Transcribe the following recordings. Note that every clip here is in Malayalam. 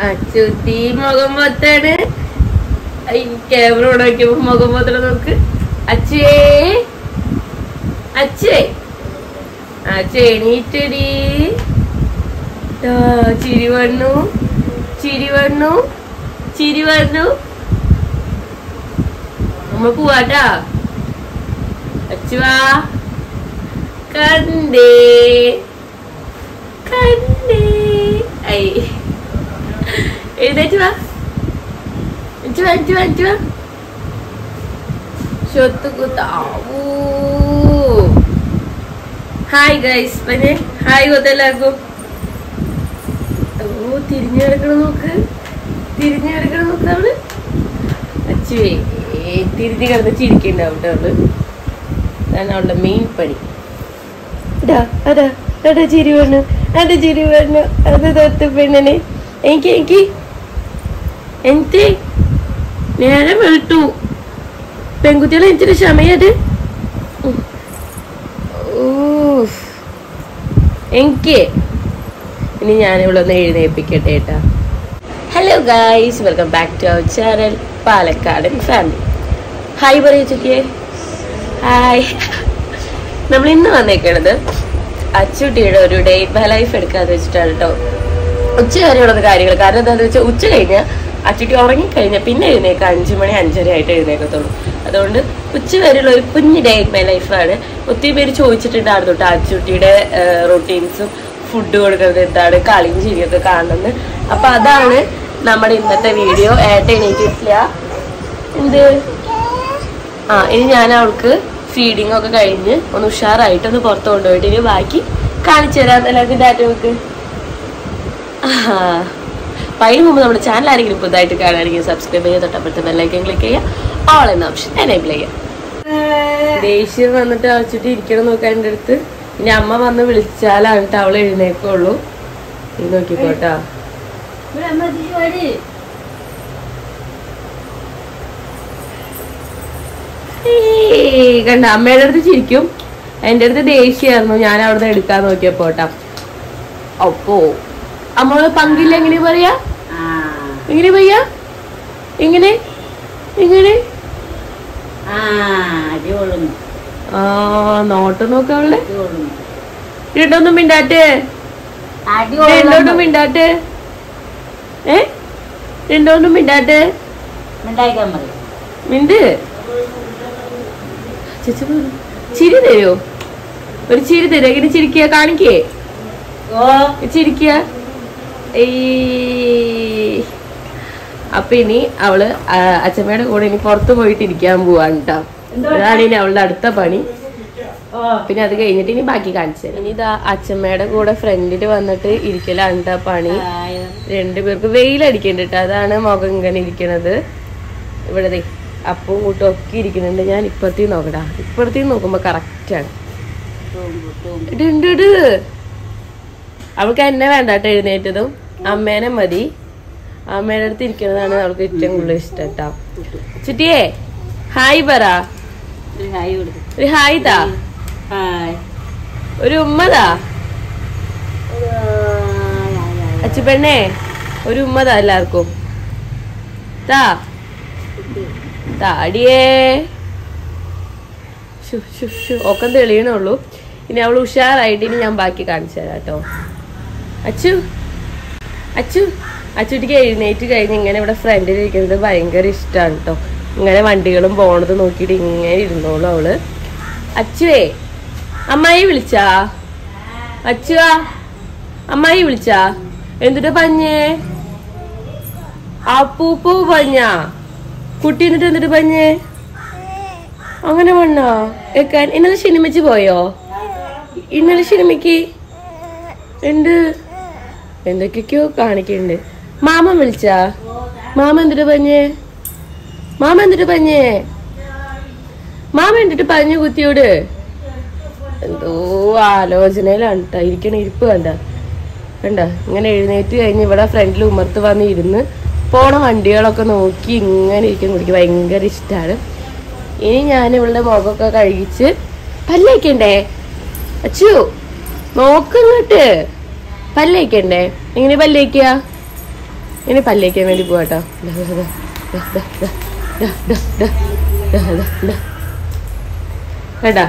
അച്ചുട്ടി മുഖം പൊത്താണ് ക്യാമറ നോക്കിയപ്പോ മുഖം പൊത്തണ നോക്ക് അച്ചേ അച്ചേ അച്ഛേ എണീറ്റടി ആ, ചിരി വന്നു ചിരി വന്നു ചിരി വന്നു നമ്മ പോവാട്ടാ അച്ചുവാ കണ്ടേ കണ്ടേ ഐ എഴുന്നേറ്റ് വാ അച്ചു വാ അച്ചു വാ അച്ചു വാ ഷൊത്ത് കുത്താവൂ ഹായ് ഗൈസ് പിന്നെ ഹായ് കൊത്തെല്ലാവർക്കും ഓ തിരിഞ്ഞു കിടക്കണ നോക്ക് തിരിഞ്ഞു കിടക്കണ നോക്ക് അവള് അച്ചുവേ തിരിഞ്ഞു കിടന്ന് ചിരിക്കണ്ടാവും കേട്ടോ അവള് അതാണ് അവളുടെ മെയിൻ പണി ഇതാ അതാ അതാ ചിരി വന്നു അതാ ചിരി വന്നു അത് തൊത്ത് പെണ്ണിനെ എനിക്ക് എനിക്ക് എനിക്ക് നേരെ വെളുത്തു പെൺകുട്ടികളെ എനിക്കൊരു ക്ഷമയത് എനിക്ക് ഇനി ഞാൻ ഇവിടെ ഒന്ന് എഴുന്നേൽപ്പിക്കട്ടെ ഏട്ടാ hello guys welcome back to our channel പാലക്കാടൻ ഫാമിലി ഹായ് പറയൂ ചുറ്റിയെ ഹായ് നമ്മൾ ഇന്ന് വന്നേക്കണത് അച്ചുട്ടിയുടെ ഒരു ഡേ ബൈ ലൈഫ് എടുക്കാന്ന് വെച്ചിട്ടാണ് കേട്ടോ ഉച്ച വരെയുള്ളത് കാര്യങ്ങൾ കാരണം എന്താണെന്ന് വെച്ചാൽ ഉച്ച കഴിഞ്ഞാൽ അച്ചുട്ടി ഉറങ്ങിക്കഴിഞ്ഞാൽ പിന്നെ എഴുന്നേക്കാം അഞ്ചു മണി അഞ്ചര ആയിട്ട് എഴുന്നേക്കത്തുള്ളൂ അതുകൊണ്ട് ഉച്ച വരെയുള്ള ഒരു കുഞ്ഞ് ഡേ മൈ ലൈഫാണ് ഒത്തിരി പേര് ചോദിച്ചിട്ടുണ്ടായിരുന്നു കേട്ടോ അച്ചുട്ടിയുടെ റൊട്ടീൻസും ഫുഡ് കൊടുക്കുന്നത് എന്താണ് കളിയും ചിരിയൊക്കെ കാണുന്നത് അപ്പൊ അതാണ് നമ്മുടെ ഇന്നത്തെ വീഡിയോ ഏട്ട എണീറ്റിട്ടില്ല എന്ത് ആ ഇനി ഞാൻ അവൾക്ക് ഫീഡിങ് ഒക്കെ കഴിഞ്ഞ് ഒന്ന് ഉഷാറായിട്ട് ഒന്ന് പുറത്ത് കൊണ്ടുപോയിട്ട് ഇനി ബാക്കി കാണിച്ചു തരാം എല്ലാവർക്കും ഡാറ്റ വെക്ക് അപ്പം അതിന് മുമ്പ് നമ്മുടെ ചാനൽ ആരെങ്കിലും പുതുതായിട്ട് കാണുകയാണെങ്കിൽ സബ്സ്ക്രൈബ് ചെയ്യുക തൊട്ടപ്പുറത്ത് ബെല്ലൈക്കൻ ക്ലിക്ക് ചെയ്യുക ഓൾ എന്ന ഓപ്ഷൻ എനേബിൾ ചെയ്യുക ദേഷ്യം വന്നിട്ട് അടച്ചിട്ട് ഇരിക്കണം നോക്കാൻ എൻ്റെ അടുത്ത് ഇനി അമ്മ വന്ന് വിളിച്ചാലാണ് ട്ടോ അവള് എഴുന്നേക്കുള്ളൂ നീ നോക്കിക്കോട്ടാ ഏയ് കണ്ട അമ്മയുടെ അടുത്ത് ചിരിക്കും എൻ്റെ അടുത്ത് ദേഷ്യമായിരുന്നു ഞാൻ അവിടുന്ന് എടുക്കാൻ നോക്കിയപ്പോട്ടാ അപ്പോ അമ്മ പങ്കില്ല എങ്ങനെ പറയാ എങ്ങനെ പറയാ എങ്ങനെ എങ്ങനെ ആ നോട്ടം നോക്ക അവളുടെ രണ്ടൊന്നും മിണ്ടാട്ടെ രണ്ടോണ്ടും മിണ്ടാട്ടെ ഏ രണ്ടോണ്ടും മിണ്ടാട്ടെ മിണ്ട് ചേച്ചി പറ. ചിരി തരുമോ ഒരു ചിരി തരുമോ എങ്ങനെ ചിരിക്കുക കാണിക്കേ ചിരിക്കുക ഏയ്. അപ്പൊ ഇനി അവള് ആ, അച്ഛമ്മയുടെ കൂടെ ഇനി പുറത്ത് പോയിട്ട് ഇരിക്കാൻ പോവാണ് കേട്ടോ അതാണ് ഇനി അവളുടെ അടുത്ത പണി പിന്നെ അത് കഴിഞ്ഞിട്ട് ഇനി ബാക്കി കാണിച്ചു തരാം ഇനി ഇതാ അച്ഛമ്മയുടെ കൂടെ ഫ്രണ്ടിൽ വന്നിട്ട് ഇരിക്കലാണ് ട്ടോ പണി രണ്ടുപേർക്ക് വെയിലടിക്കണ്ട അതാണ് മുഖം ഇങ്ങനെ ഇരിക്കണത് ഇവിടെ ദേ അപ്പവും കൂട്ടും ഒക്കെ ഇരിക്കുന്നുണ്ട് ഞാൻ ഇപ്പഴത്തേ നോക്കടാ ഇപ്പഴത്തേ നോക്കുമ്പോ കറക്റ്റ് ആണ് ഇട് ഇട് ഇട്. അവൾക്ക് എന്നെ വേണ്ട കേട്ടോ എഴുന്നേറ്റതും അമ്മേനെ മതി അമ്മയുടെ അടുത്ത് ഇരിക്കുന്നതാണ് അവൾക്ക് ഏറ്റവും കൂടുതൽ ഇഷ്ടം കേട്ടോ ചുറ്റിയേ ഹായ് പറ ഒരു ഹായ് താ ഒരു ഉമ്മതാ അച്ചുപെണ്ണേ ഒരു ഉമ്മതാ എല്ലാവർക്കും താ താടിയേ ശു, ശു, ശു. ഒക്കെ തെളിയണുള്ളൂ ഇനി അവൾ ഉഷാറായിട്ട് ഇനി ഞാൻ ബാക്കി കാണിച്ചു തരാം കേട്ടോ അച്ചു അച്ചു അച്ചുട്ടിക്ക് എഴുന്നേറ്റ് കഴിഞ്ഞ് ഇങ്ങനെ ഇവിടെ ഫ്രണ്ടിൽ ഇരിക്കുന്നത് ഭയങ്കര ഇഷ്ടമാണ് കേട്ടോ ഇങ്ങനെ വണ്ടികളും പോണത് നോക്കിയിട്ട് ഇങ്ങനെ ഇരുന്നോളൂ അവള് അച്ചുവേ അമ്മായി വിളിച്ചാ അച്ചുവാ അമ്മായി വിളിച്ചാ എന്തിട്ട് പഞ്ഞേ അപ്പൂപ്പൂ പഞ്ഞാ കുട്ടി എന്നിട്ട് എന്നിട്ട് പഞ്ഞേ അങ്ങനെ വണ്ണോ ഏക്കാൻ ഇന്നലെ സിനിമച്ച് പോയോ ഇന്നലെ സിനിമയ്ക്ക് എന്ത് എന്തൊക്കെയൊക്കെയോ കാണിക്കുന്നുണ്ട് മാമ വിളിച്ചാ മാമ എന്തിട്ട് പഞ്ഞേ മാമ എന്തിട്ട് പഞ്ഞേ മാമ എന്തിട്ട് പഞ്ഞു കുത്തിയോട് എന്തോ ആലോചനയിലാണ് ട്ടോ ഇരിക്കണ ഇരിപ്പ് കണ്ട കണ്ട ഇങ്ങനെ എഴുന്നേറ്റ് കഴിഞ്ഞ് ഇവിടെ ഫ്രണ്ടിൽ ഉമ്മർത്ത് വന്ന് ഇരുന്ന് പോണ വണ്ടികളൊക്കെ നോക്കി ഇങ്ങനെ ഇരിക്കുന്ന കുടിക്ക് ഭയങ്കര ഇഷ്ടമാണ് ഇനി ഞാൻ ഇവളുടെ മുഖമൊക്കെ കഴുകിച്ച് പല്ലേക്കണ്ടേ അച്ചു നോക്കിങ്ങോട്ട് പല്ലേക്കണ്ടേ എങ്ങനെ പല്ലേക്ക ഇനി പല്ലേക്കാൻ വേണ്ടി പോവാട്ടോ ദാ, ദാ, ദാ, ദാ, ദാ, ദാ, ദാ, ദാ, ദാ, ദാ, ദാ, ദാ. കേട്ടാ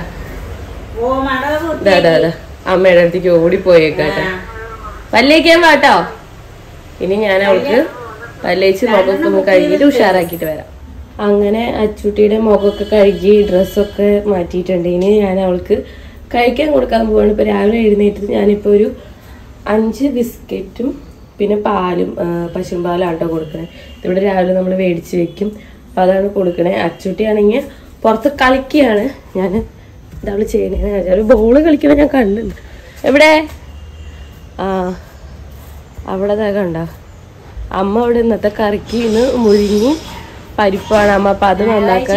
ദാ, ദാ, ദാ. അമ്മയുടെ അടുത്തേക്ക് ഓടിപ്പോയേക്കാട്ടെ പല്ലേക്കാൻ വാട്ടോ ഇനി ഞാൻ അവൾക്ക് പല്ലേച്ച് മുഖമൊക്കെ ഒന്ന് കഴുകിയിട്ട് ഉഷാറാക്കിയിട്ട് വരാം അങ്ങനെ അച്ചുട്ടിയുടെ മുഖമൊക്കെ കഴുകി ഡ്രസ്സൊക്കെ മാറ്റിയിട്ടുണ്ട് ഇനി ഞാൻ അവൾക്ക് കഴിക്കാൻ കൊടുക്കാൻ പോവാണ് ഇപ്പൊ രാവിലെ എഴുന്നേറ്റത് ഞാനിപ്പോ ഒരു അഞ്ച് ബിസ്ക്കറ്റും പിന്നെ പാലും ആ, പശുമ്പാലാണ് കേട്ടോ കൊടുക്കണേ ഇവിടെ രാവിലെ നമ്മൾ മേടിച്ച് വെക്കും അപ്പൊ അതാണ് കൊടുക്കണേ അച്ചുട്ടിയാണെങ്കിൽ പുറത്ത് കളിക്കുകയാണ് ഞാൻ ഇതവള് ചെയ്യണേ ഒരു ബോള് കളിക്കണ ഞാൻ കണ്ടുണ്ട് എവിടെ ആ അവിടെ ദാ കണ്ട അമ്മ അവിടെ ഇന്നത്തെ കറിക്ക് ഇന്ന് മുരിങ്ങി പരിപ്പാണ് അമ്മ അപ്പൊ അത് നന്നാക്കാൻ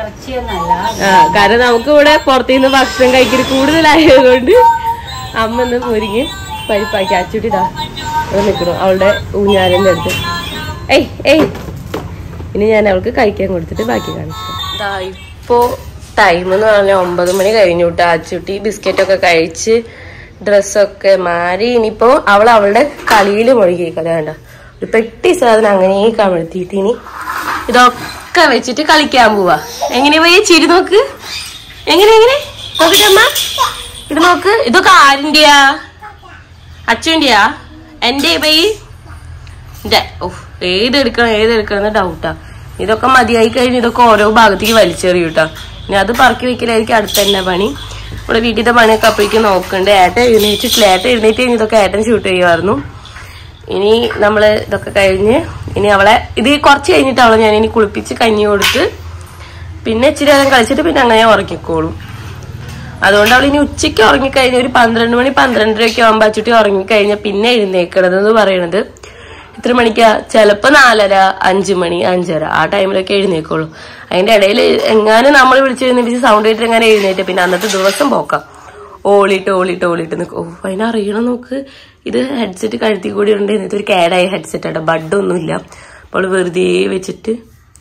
ആ കാരണം നമുക്ക് ഇവിടെ പുറത്തുനിന്ന് ഭക്ഷണം കഴിക്കൽ കൂടുതലായതുകൊണ്ട് അമ്മ ഇന്ന് മുരിങ്ങി പരിപ്പാക്കി അച്ചുട്ടി ഇതാ ഇവിടെ നിൽക്കണു അവളുടെ ഊഞ്ഞാലിന്റെ അടുത്ത് ഏയ് ഏയ് ഇനി ഞാൻ അവൾക്ക് കഴിക്കാൻ കൊടുത്തിട്ട് ബാക്കി കാണിച്ചു ഇതാ ഇപ്പോ ടൈം എന്ന് പറഞ്ഞാൽ ഒമ്പത് മണി കഴിഞ്ഞു കേട്ടോ അച്ചുട്ടി ബിസ്ക്കറ്റൊക്കെ കഴിച്ച് ഡ്രസ്സൊക്കെ മാറി ഇനിയിപ്പോ അവൾ അവളുടെ കളിയിൽ മുഴുകിയിരിക്കല വേണ്ട ഒരു പെട്ടി സാധനം അങ്ങനെ കമഴ്ത്തിയിട്ട് ഇനി ഇതൊക്കെ വെച്ചിട്ട് കളിക്കാൻ പോവാ എങ്ങനെ പോയി ചിരി നോക്ക് എങ്ങനെ എങ്ങനെ നോക്കട്ടെ അമ്മ ഇത് നോക്ക് ഇതൊക്കെ ആരിന്റെയാ അച്ഛൻ്റെയാ എന്റെ പോയി ഇന്റെ ഓഹ് ഏതെടുക്കണം ഏതെടുക്കണം എന്ന് ഡൗട്ടാ ഇതൊക്കെ മതിയായി കഴിഞ്ഞ് ഇതൊക്കെ ഓരോ ഭാഗത്തേക്ക് വലിച്ചെറിയും കേട്ടോ ഇനി അത് പറക്കി വെക്കലായിരിക്കും അടുത്ത തന്നെ പണി ഇവിടെ വീട്ടിലത്തെ പണിയൊക്കെ അപ്പോഴേക്കും നോക്കണ്ട് ഏട്ടൻ എഴുന്നേറ്റിട്ടില്ല ഏട്ടൻ എഴുന്നേറ്റ് കഴിഞ്ഞ് ഇതൊക്കെ ഏട്ടൻ ഷൂട്ട് ചെയ്യുമായിരുന്നു ഇനി നമ്മള് ഇതൊക്കെ കഴിഞ്ഞ് ഇനി അവളെ ഇത് കുറച്ച് കഴിഞ്ഞിട്ട് അവളെ ഞാൻ ഇനി കുളിപ്പിച്ച് കഞ്ഞി കൊടുത്ത് പിന്നെ ഇച്ചിരി നേരം കളിച്ചിട്ട് പിന്നെ അങ്ങനെ ഉറക്കിക്കോളും അതുകൊണ്ട് അവൾ ഇനി ഉച്ചയ്ക്ക് ഉറങ്ങിക്കഴിഞ്ഞ ഒരു പന്ത്രണ്ട് മണി പന്ത്രണ്ടരയൊക്കെ ആകുമ്പോൾ അച്ചുട്ടി ഉറങ്ങിക്കഴിഞ്ഞാൽ പിന്നെ എഴുന്നേക്കണത് എന്ന് പറയണത് എത്ര മണിക്കാ ചിലപ്പോ നാലര അഞ്ചു മണി അഞ്ചര ആ ടൈമിലൊക്കെ എഴുന്നേക്കുള്ളൂ അതിന്റെ ഇടയിൽ എങ്ങാനും നമ്മൾ വിളിച്ച് എഴുന്നേറ്റ് സൗണ്ട് ആയിട്ട് എങ്ങനെ എഴുന്നേറ്റ് പിന്നെ അന്നത്തെ ദിവസം പോക്കാം ഓളിട്ട് ഓളിട്ട് ഓളിട്ട് നിൽക്കും ഓ അതിനറിയണം നോക്ക് ഇത് ഹെഡ്സെറ്റ് കഴുത്തി കൂടി ഉണ്ട് എന്നിട്ട് ഒരു കേടായ ഹെഡ്സെറ്റ് ആട്ടോ ബഡൊന്നുമില്ല അപ്പോൾ വെറുതെ വെച്ചിട്ട്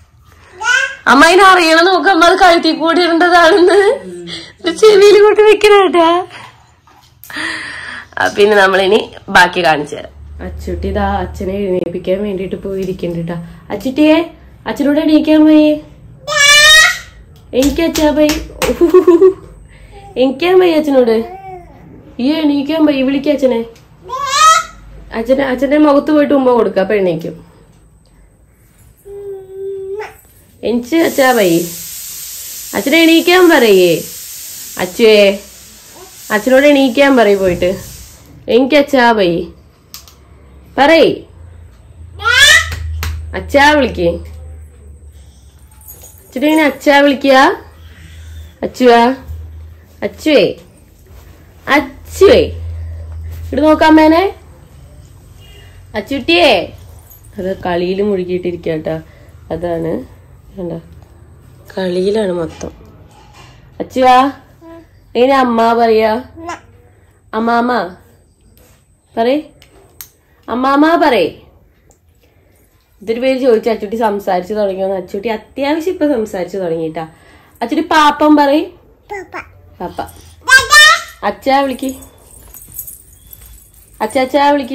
അമ്മ അതിനെ അറിയണം നോക്ക് അമ്മ അത് കഴുത്തി കൂടി ഇടേണ്ടതാണെന്ന് ചെവിയിൽ കൊണ്ട് വെക്കണേട്ടാ ആ, പിന്നെ നമ്മളിനി ബാക്കി കാണിച്ചു തരാം അച്ചുട്ടി ഇതാ അച്ഛനെ എഴുന്നേൽപ്പിക്കാൻ വേണ്ടിട്ട് പോയിരിക്കണ്ടാ അച്ചുട്ടിയെ അച്ഛനോട് എണീക്കാൻ പോയി എനിക്ക് അച്ഛാ പോയി എനിക്കാൻ പോയി അച്ഛനോട് ഈ എണീക്കാൻ പോയി വിളിക്ക അച്ഛനെ അച്ഛനെ അച്ഛന്റെ മുഖത്ത് പോയിട്ട് ഉമ്മ കൊടുക്ക അപ്പൊ എണീക്കും എനിക്ക് അച്ഛാ പോയി അച്ഛനെ എണീക്കാൻ പറയേ അച്ചുവേ അച്ഛനോട് എണീക്കാൻ പറയും പോയിട്ട് എനിക്ക് അച്ഛാ പോയി പറയ് അച്ഛാ വിളിക്ക് അച്ഛനെ ഇങ്ങനെ അച്ഛാ വിളിക്കുക അച്ചുവാ അച്ചുവേ അച്ചുവേ ഇവിടെ നോക്കാം മേനെ അച്ചുട്ടിയേ അത് കളിയിൽ മുഴുകിയിട്ടിരിക്കട്ടാ അതാണ് കണ്ടോ കളിയിലാണ് മൊത്തം അച്ചുവാ എങ്ങനെ അമ്മ പറയാ അമ്മാമ പറയ് അമ്മാമ പറയ് ഇതൊരു പേര് ചോദിച്ചു അച്ചുട്ടി സംസാരിച്ചു തുടങ്ങിയോന്ന് അച്ചുട്ടി അത്യാവശ്യം ഇപ്പൊ സംസാരിച്ചു തുടങ്ങിട്ടാ അച്ചുട്ടി പാപ്പം പറയ് പാപ്പ അച്ഛാ വിളിക്ക് അച്ചാച്ചാ വിളിക്ക്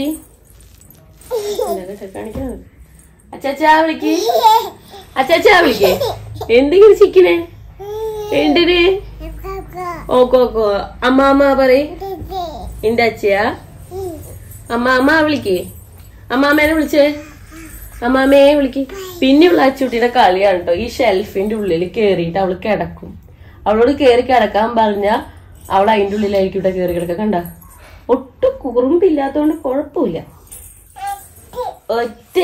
അച്ചാച്ചാ വിളിക്ക് അച്ചാച്ചാ വിളിക്ക് എന്തെങ്കിലും ചിക്കനെ എന്തിന് ഓക്കോ ഓക്കോ അമ്മാമ്മ പറയ് എന്റെ അച്ഛയാ അമ്മാമ്മ വിളിക്ക് അമ്മാമ്മേനെ വിളിച്ചേ അമ്മാമ്മയെ വിളിക്ക് പിന്നെ ഉള്ള അച്ചുട്ടിയുടെ കളിയാണ് കേട്ടോ ഈ ഷെൽഫിന്റെ ഉള്ളിൽ കേറിയിട്ട് അവള് കിടക്കും അവളോട് കേറി കിടക്കാൻ പറഞ്ഞ അവൾ അതിന്റെ ഉള്ളിലായിരിക്കും ഇവിടെ കേറി കിടക്കുക കണ്ട ഒട്ടും കുറുമ്പില്ലാത്തോണ്ട് കുഴപ്പമില്ല ഒറ്റ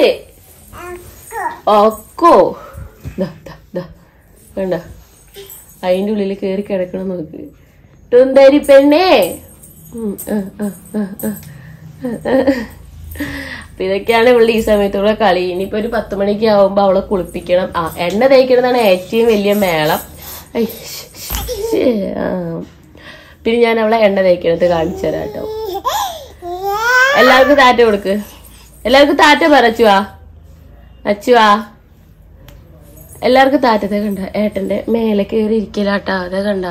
ഒക്കോ ദാ, ദാ, ദാ. കണ്ട അതിന്റെ ഉള്ളിൽ കേറി കിടക്കണം നോക്ക് തുന്തരി പെണ്ണേ ഉം, ആ, ആ, ആ, ആ. അപ്പൊ ഇതൊക്കെയാണ് ഇവളുടെ ഈ സമയത്തുള്ള കളി ഇനിയിപ്പോ ഒരു പത്ത് മണിക്ക് ആവുമ്പോ അവളെ കുളിപ്പിക്കണം ആ എണ്ണ തേക്കണതാണ് ഏറ്റവും വലിയ മേളം ഐ, ശ്ശ്, ശ്ശ്, ശ്ശ്. ആ. പിന്നെ ഞാൻ അവളെ എണ്ണ തേക്കണത് കാണിച്ചു തരാം കേട്ടോ എല്ലാവർക്കും താറ്റ കൊടുക്ക് എല്ലാവർക്കും താറ്റ പറച്ചുവാ അച്ചുവാ എല്ലാവർക്കും താറ്റത്തെ കണ്ട ഏട്ടന്റെ മേലെ കയറി ഇരിക്കലാട്ടാ അതെ കണ്ട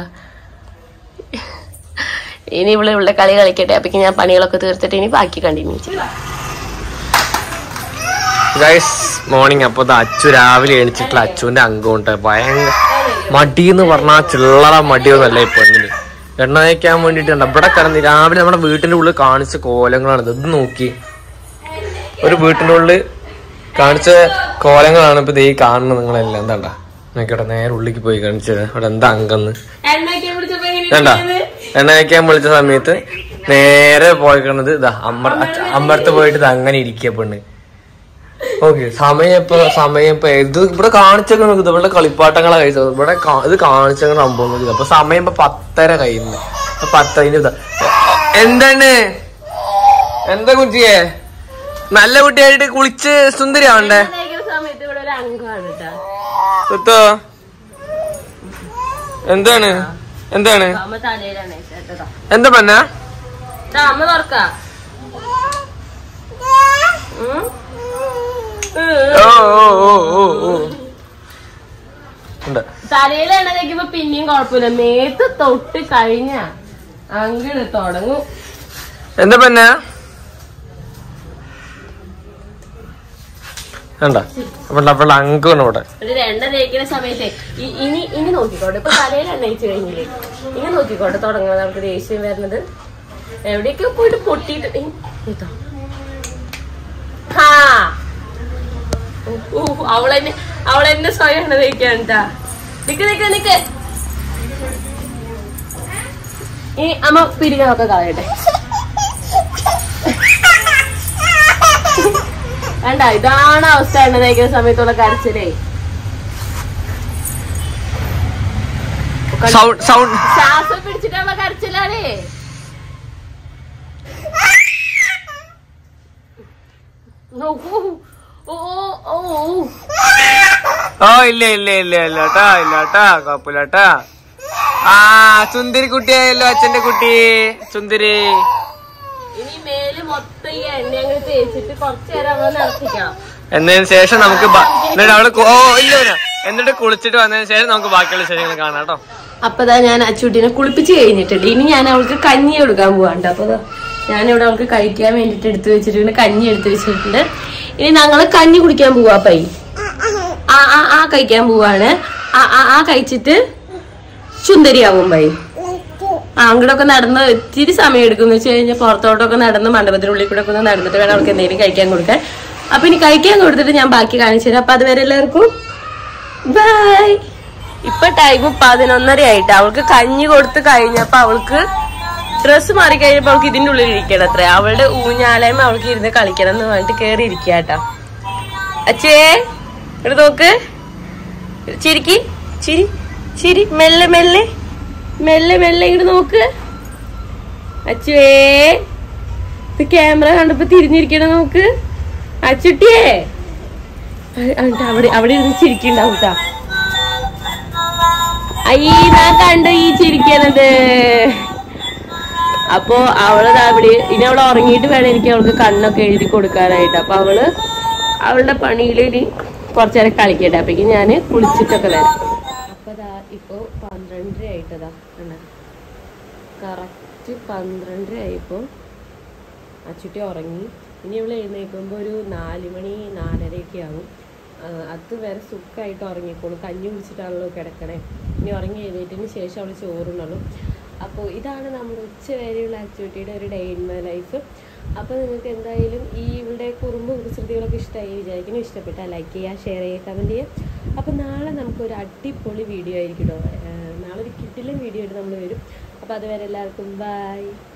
ഇനി ഇവിടെ ഇവിടെ കളി കളിക്കട്ടെ അപ്പൊ ഞാൻ പണികളൊക്കെ തീർത്തിട്ട് ഇനി ബാക്കി കണ്ടിന്യൂ ചെയ്യാം ഗൈസ് മോർണിംഗ് അപ്പൊ ദാ അച്ചു രാവിലെ എണിച്ചിട്ടുള്ള അച്ചുവിന്റെ അംഗമുണ്ട് ഭയങ്കര മടി എന്ന് പറഞ്ഞാൽ ചില്ലറ മടിയൊന്നുമല്ല ഈ പെണ്ണിന് എണ്ണ തേക്കാൻ വേണ്ടിട്ടുണ്ട് ഇവിടെ കിടന്ന് രാവിലെ നമ്മുടെ വീട്ടിന്റെ ഉള്ളിൽ കാണിച്ച കോലങ്ങളാണ് ഇത് നോക്കി ഒരു വീട്ടിന്റെ ഉള്ളിൽ കാണിച്ച കോലങ്ങളാണ് ഇപ്പൊ ദേ ഈ കാണുന്നത് നിങ്ങളെല്ലാം എന്താണ്ടാ നോക്കിയോട്ടെ നേരെ ഉള്ളിലേക്ക് പോയി കാണിച്ചത് അവിടെ എന്താ അങ്കന്ന് എണ്ണയ്ക്ക് പിടിച്ചപ്പോ എങ്ങനെ വേണ്ട ഇരിക്കുന്നത്? എണ്ണ വയ്ക്കാൻ വിളിച്ച സമയത്ത് നേരെ പോയിക്കണത് ഇതാ അമ്മ അച്ഛ- അമ്മടുത്ത് പോയിട്ട് ഇത് അങ്ങനെ ഇരിക്കുക പെണ്ണ് ഓക്കെ സമയം ഇപ്പൊ സമയം ഇപ്പൊ ഇത് ഇവിടെ കാണിച്ചൊക്കെ നോക്കുന്നത് ഇവിടെ കളിപ്പാട്ടങ്ങളാ കഴിച്ചത് ഇവിടെ കാ- ഇത് കാണിച്ചൊക്കെ സംഭവം നോക്കി അപ്പൊ സമയം ഇപ്പൊ പത്തര കഴിയുന്നു അപ്പൊ പത്തതിന് ഇതാ എന്താണ് എന്താ കുട്ടിയെ നല്ല കുട്ടിയായിട്ട് കുളിച്ച് സുന്ദരിയാവണ്ടേ എണ്ണ തേക്കുന്ന സമയത്ത് ഇവിടെ ഒരു അംഗമാണ് കേട്ടോ സുത്തോ എന്താണ് എന്താണ് അമ്മ തലയിലാണ് ചേട്ടാ എന്താ പന്ന അമ്മ തുറക്ക ഓ ഓ ഓ ഓ ഓ ഉണ്ട് തലയിൽ എണ്ണ തേക്കുമ്പോ പിന്നെയും കുഴപ്പമില്ല മേത്ത് തൊട്ട് കഴിഞ്ഞ അങ്ങട് തുടങ്ങും എന്താ പന്ന വേണ്ട അവളുടെ അവളുടെ അങ്കാണ് ഇവിടെ ഒരു എണ്ണ തേക്കുന്ന സമയത്ത് ഇ- ഇനി ഇനി നോക്കിക്കോട്ടെ ഇപ്പൊ തലയിൽ എണ്ണ തേച്ച് കഴിഞ്ഞില്ലേ ഇനി നോക്കിക്കോട്ടെ തുടങ്ങുന്നത് നമുക്ക് ദേഷ്യം വരുന്നത് എവിടെയൊക്കെ പോയിട്ട് പൊട്ടിയിട്ട് ഏ, ഇതാ. ഹാ. ഊ, ഊ, അവളെന്നെ അവളെന്നെ സ്വയം എണ്ണ തേക്കാൻ കേട്ടാ നിക്ക് നിക്ക് നിക്ക് ഇനി അമ്മ പിരികളൊക്കെ കളയട്ടെ വേണ്ട ഇതാണ് അവസ്ഥ എണ്ണ തേക്കുന്ന സമയത്തുള്ള കരച്ചിലേ സൗണ്ട് സൗണ്ട് ശ്വാസം പിടിച്ചിട്ടുള്ള കരച്ചിലാണേ ഓ, ഓ, ഓ, ഓ, ഓ. ഓ ഇല്ല ഇല്ല ഇല്ല ഇല്ല കേട്ടാ ഇല്ല കേട്ടാ കുഴപ്പമില്ല കേട്ടാ ആ സുന്ദരി കുട്ടിയായല്ലോ അച്ഛന്റെ കുട്ടി സുന്ദരി ഇനി മേല് മൊത്തം ഈ എണ്ണ അങ്ങ് തേച്ചിട്ട് കുറച്ചു നേരം അവളെ നടത്തിക്കണം എന്നതിന് ശേഷം നമുക്ക് ബ- എന്നിട്ട് അവള് കു- ഓ ഇല്ല ഇല്ല. എന്നിട്ട് കുളിച്ചിട്ട് വന്നതിന് ശേഷം നമുക്ക് ബാക്കിയുള്ള വിശേഷങ്ങൾ കാണാം കേട്ടോ അപ്പതാ ഞാൻ അച്ചുട്ടിനെ കുളിപ്പിച്ച് കഴിഞ്ഞിട്ടുണ്ട് ഇനി ഞാൻ അവൾക്ക് കഞ്ഞി കൊടുക്കാൻ പോവാണ്ട് അപ്പൊ ദാ ഞാനിവിടെ അവൾക്ക് കഴിക്കാൻ വേണ്ടിട്ട് എടുത്തു വെച്ചിട്ടുണ്ട് കഞ്ഞി എടുത്തു വെച്ചിട്ടുണ്ട് ഇനി ഞങ്ങള് കഞ്ഞി കുടിക്കാൻ പോവാ പൈ ആ ആ ആ കഴിക്കാൻ പോവാണ് ആ ആ ആ കഴിച്ചിട്ട് സുന്ദരിയാവും പൈ ആ അങ്ങോട്ടൊക്കെ നടന്ന് ഇത്തിരി സമയം എടുക്കും എന്ന് വെച്ച് കഴിഞ്ഞാൽ പുറത്തോട്ടൊക്കെ നടന്ന് മണ്ഡപത്തിനുള്ളിൽ കൂടെ ഒക്കെ ഒന്ന് നടന്നിട്ട് വേണം അവൾക്ക് എന്തെങ്കിലും കഴിക്കാൻ കൊടുക്കാൻ അപ്പൊ ഇനി കഴിക്കാൻ കൊടുത്തിട്ട് ഞാൻ ബാക്കി കാണിച്ചു തരാം അപ്പൊ അതുവരെ എല്ലാവർക്കും ബൈ ഇപ്പൊ ടൈം പതിനൊന്നര ആയിട്ട് അവൾക്ക് കഞ്ഞി കൊടുത്ത് കഴിഞ്ഞപ്പോ അവൾക്ക് ഡ്രസ്സ് മാറി കഴിഞ്ഞപ്പോ അവൾക്ക് ഇതിന്റെ ഉള്ളിൽ ഇരിക്കണം അത്ര അവളുടെ ഊഞ്ഞാലയം അവൾക്ക് ഇരുന്ന് കളിക്കണം എന്ന് പറഞ്ഞിട്ട് കേറി ഇരിക്കാട്ടോ അച്ഛേ ഇവിടെ നോക്ക് ചിരിക്കി ചിരി ചിരി മെല്ലെ മെല്ലെ മെല്ലെ മെല്ലെ ഇങ്ങോട്ട് നോക്ക് അച്ചുവേ ഇത് ക്യാമറ കണ്ടപ്പോ തിരിഞ്ഞിരിക്കണ നോക്ക് അച്ചുട്ടിയേ അ- എന്നിട്ട് അവിടെ അവിടെ ഇരുന്ന് ചിരിക്കുന്നുണ്ടാവും ട്ടാ. അയ്യേ ഞാൻ കണ്ടു ഈ ചിരിക്കണത് അപ്പൊ അവള് ദാ അവിടെ ഇനി അവള് ഉറങ്ങിയിട്ട് വേണം എനിക്ക് അവൾക്ക് കണ്ണൊക്കെ എഴുതി കൊടുക്കാനായിട്ട് അപ്പൊ അവള് അവളുടെ പണിയിൽ ഇനി കുറച്ചേരം കളിക്കട്ടെ അപ്പേക്ക് ഞാന് കുളിച്ചിട്ടൊക്കെ വരാം അപ്പൊ ദാ ഇപ്പൊ പന്ത്രണ്ടര ആയിട്ടതാ കറക്റ്റ് പന്ത്രണ്ടര ആയിപ്പോ അച്ചുട്ടി ഉറങ്ങി ഇനി ഇവള് എഴുന്നേൽക്കുമ്പോൾ ഒരു നാല് മണി നാലരയൊക്കെ ആവും ആ, അതുവരെ സുഖമായിട്ട് ഉറങ്ങിക്കോളും കഞ്ഞി കുടിച്ചിട്ടാണല്ലോ കിടക്കണേ ഇനി ഉറങ്ങി എഴുന്നേറ്റതിന് ശേഷം അവൾ ചോറുണ്ണുള്ളൂ അപ്പോൾ ഇതാണ് നമ്മുടെ ഉച്ച വരെയുള്ള ആക്ടിവിറ്റിയുടെ ഒരു ഡേ ഇൻ മൈ ലൈഫ് അപ്പോൾ നിങ്ങൾക്ക് എന്തായാലും ഈ ഇവളുടെ കുറുമ്പ് കുസൃതികളൊക്കെ ഇഷ്ടമായി വിചാരിക്കുന്നു ഇഷ്ടപ്പെട്ടാൽ ലൈക്ക് ചെയ്യുക ഷെയർ ചെയ്യുക കമൻറ്റ് ചെയ്യുക അപ്പോൾ നാളെ നമുക്കൊരു അടിപൊളി വീഡിയോ ആയിരിക്കും കേട്ടോ നാളെ ഒരു കിട്ടിലും വീഡിയോ ആയിട്ട് നമ്മൾ വരും അപ്പോൾ അതുവരെ എല്ലാവർക്കും ബൈ